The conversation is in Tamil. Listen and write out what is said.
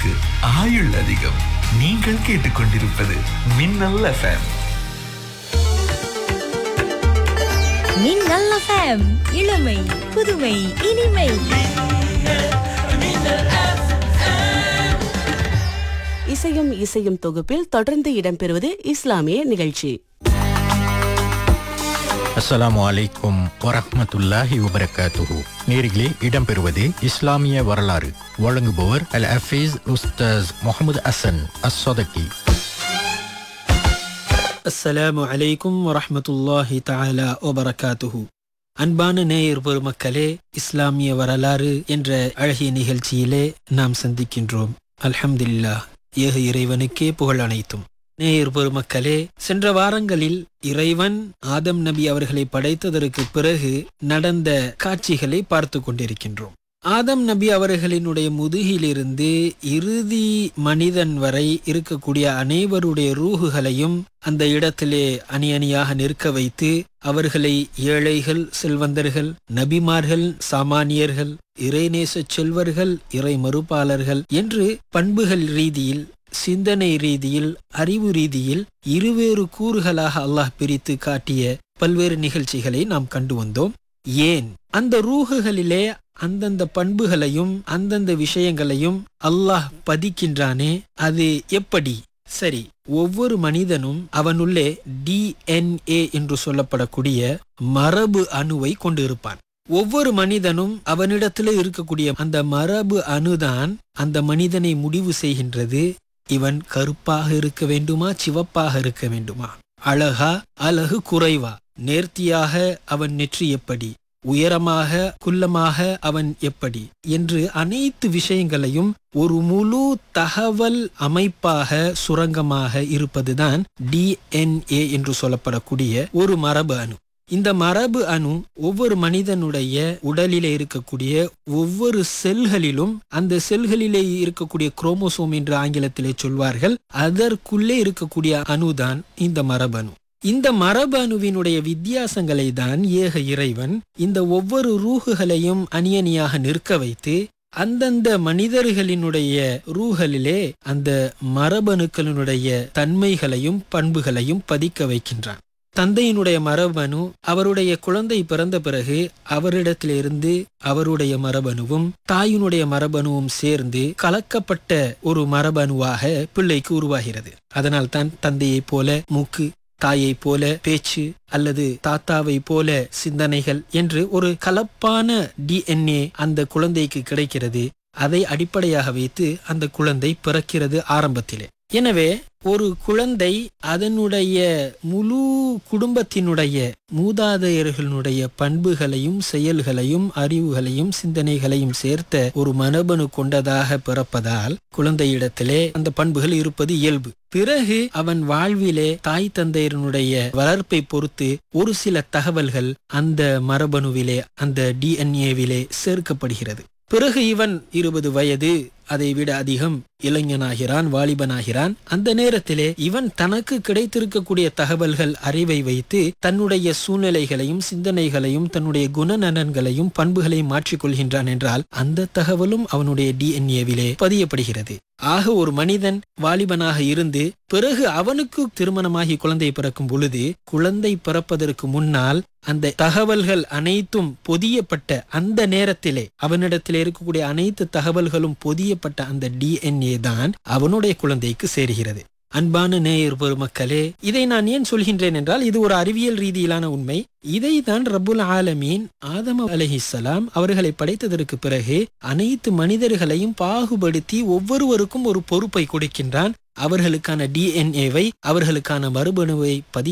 நாவுக்கு ஆயுள் அதிகம் நீங்கள் கேட்டுக்கொண்டிருப்பது மின்னல் எஃப்எம் மின்னல் எஃப்எம் இளமை புதுமை இனிமை இசையும் இசையும் தொகுப்பில் தொடர்ந்து இடம்பெறுவது இஸ்லாமிய நிகழ்ச்சி அஸ்ஸலாமு அலைக்கும் வரஹ்மத்துல்லாஹி வபரகாத்துஹு நேரிலே இடம்பெறுவது இஸ்லாமிய வரலாறு வழங்குபவர் அல் ஹஃபீஸ் உஸ்தாஸ் முகமது அசன் அஸ்ஸதகி அஸ்ஸலாமு அலைக்கும் வரஹ்மத்துல்லாஹி தஆலா வபரகாத்துஹு அன்பான நேயர் பெருமக்களே இஸ்லாமிய வரலாறு என்ற அழகிய நிகழ்ச்சியிலே நாம் சந்திக்கின்றோம் அல்ஹம்துலில்லாஹ் ஏக இறைவனுக்கே புகழ் அனைத்தும் நேயர் பெருமக்களே சென்ற வாரங்களில் இறைவன் ஆதம் நபி அவர்களை படைத்ததற்கு பிறகு நடந்த காட்சிகளை பார்த்து கொண்டிருக்கின்றோம் ஆதம் நபி அவர்களினுடைய முதுகிலிருந்து இறுதி மனிதன் வரை இருக்கக்கூடிய அனைவருடைய ரூகுகளையும் அந்த இடத்திலே அணி அணியாக நிற்க வைத்து அவர்களை ஏழைகள் செல்வந்தர்கள் நபிமார்கள் சாமானியர்கள் இறைநேச செல்வர்கள் இறை மறுப்பாளர்கள் என்று பண்புகள் ரீதியில் சிந்தனை ரீதியில் அறிவு ரீதியில் இருவேறு கூறுகளாக அல்லாஹ் பிரித்து காட்டிய பல்வேறு நிகழ்ச்சிகளை நாம் கண்டு வந்தோம் ஏன் அந்த ரூகுகளிலே அந்தந்த பண்புகளையும் அந்தந்த விஷயங்களையும் அல்லாஹ் பதிக்கின்றானே அது எப்படி சரி ஒவ்வொரு மனிதனும் அவனுள்ளே டிஎன்ஏ என்று சொல்லப்படக்கூடிய மரபு அணுவை கொண்டிருப்பான் ஒவ்வொரு மனிதனும் அவனிடத்தில் இருக்கக்கூடிய அந்த மரபு அணுதான் அந்த மனிதனை முடிவு செய்கின்றது இவன் கருப்பாக இருக்க வேண்டுமா சிவப்பாக இருக்க வேண்டுமா அழகா அழகு குறைவா நேர்த்தியாக அவன் நெற்றி எப்படி உயரமாக குள்ளமாக அவன் எப்படி என்று அனைத்து விஷயங்களையும் ஒரு முழு தகவல் அமைப்பாக சுரங்கமாக இருப்பதுதான் டிஎன்ஏ என்று சொல்லப்படக்கூடிய ஒரு மரபு அணு இந்த மரபு அணு ஒவ்வொரு மனிதனுடைய உடலிலே இருக்கக்கூடிய ஒவ்வொரு செல்களிலும் அந்த செல்களிலே இருக்கக்கூடிய குரோமோசோம் என்று ஆங்கிலத்திலே சொல்வார்கள் அதற்குள்ளே இருக்கக்கூடிய அணுதான் இந்த மரபணு இந்த மரபு அணுவினுடைய வித்தியாசங்களை தான் ஏக இறைவன் இந்த ஒவ்வொரு ரூகுகளையும் அணியணியாக நிற்க வைத்து அந்தந்த மனிதர்களினுடைய ரூகளிலே அந்த மரபணுக்களினுடைய தன்மைகளையும் பண்புகளையும் பதிக்க வைக்கின்றான் தந்தையினுடைய மரபணு அவருடைய குழந்தை பிறந்த பிறகு அவரிடத்திலிருந்து அவருடைய மரபணுவும் தாயினுடைய மரபணுவும் சேர்ந்து கலக்கப்பட்ட ஒரு மரபணுவாக பிள்ளைக்கு உருவாகிறது அதனால் தான் தந்தையைப் போல மூக்கு தாயைப் போல பேச்சு அல்லது தாத்தாவை போல சிந்தனைகள் என்று ஒரு கலப்பான டிஎன்ஏ அந்த குழந்தைக்கு கிடைக்கிறது அதை அடிப்படையாக வைத்து அந்த குழந்தை பிறக்கிறது ஆரம்பத்திலே எனவே ஒரு குழந்தை அதனுடைய முழு குடும்பத்தினுடைய மூதாதையர்களுடைய பண்புகளையும் செயல்களையும் அறிவுகளையும் சிந்தனைகளையும் சேர்த்த ஒரு மரபணு கொண்டதாக பிறப்பதால் குழந்தையிடத்திலே அந்த பண்புகள் இருப்பது இயல்பு பிறகு அவன் வாழ்விலே தாய் தந்தையரனுடைய வளர்ப்பை பொறுத்து ஒரு சில தகவல்கள் அந்த மரபணுவிலே அந்த டிஎன்ஏவிலே சேர்க்கப்படுகிறது பிறகு இவன் இருபது வயது அதை விட அதிகம் இளைஞனாகிறான் வாலிபனாகிறான் அந்த நேரத்திலே இவன் தனக்கு கிடைத்திருக்கக்கூடிய தகவல்கள் அறிவை வைத்து தன்னுடைய சூழ்நிலைகளையும் சிந்தனைகளையும் தன்னுடைய குணநலன்களையும் பண்புகளையும் மாற்றிக்கொள்கின்றான் என்றால் அந்த தகவலும் அவனுடைய டிஎன்ஏவிலே பதியப்படுகிறது ஆக ஒரு மனிதன் வாலிபனாக இருந்து பிறகு அவனுக்கு திருமணமாகி குழந்தை பிறக்கும் பொழுது குழந்தை பிறப்பதற்கு முன்னால் அந்த தகவல்கள் அனைத்தும் பொதியப்பட்ட அந்த நேரத்திலே அவனிடத்தில் இருக்கக்கூடிய அனைத்து தகவல்களும் பொதியப்பட்ட அந்த டிஎன்ஏ தான் அவனுடைய குழந்தைக்கு சேருகிறது அன்பான நேயர் பெருமக்களே இதை நான் ஏன் சொல்கின்றேன் என்றால் இது ஒரு அறிவியல் ரீதியிலான உண்மை இதை தான் ரப்புல் ஆலமீன் ஆதம அலஹிசலாம் அவர்களை படைத்ததற்கு பிறகு அனைத்து மனிதர்களையும் பாகுபடுத்தி ஒவ்வொருவருக்கும் ஒரு பொறுப்பை கொடுக்கின்றான் அவர்களுக்கான டிஎன்ஏவை அவர்களுக்கான மரபணுவை பதி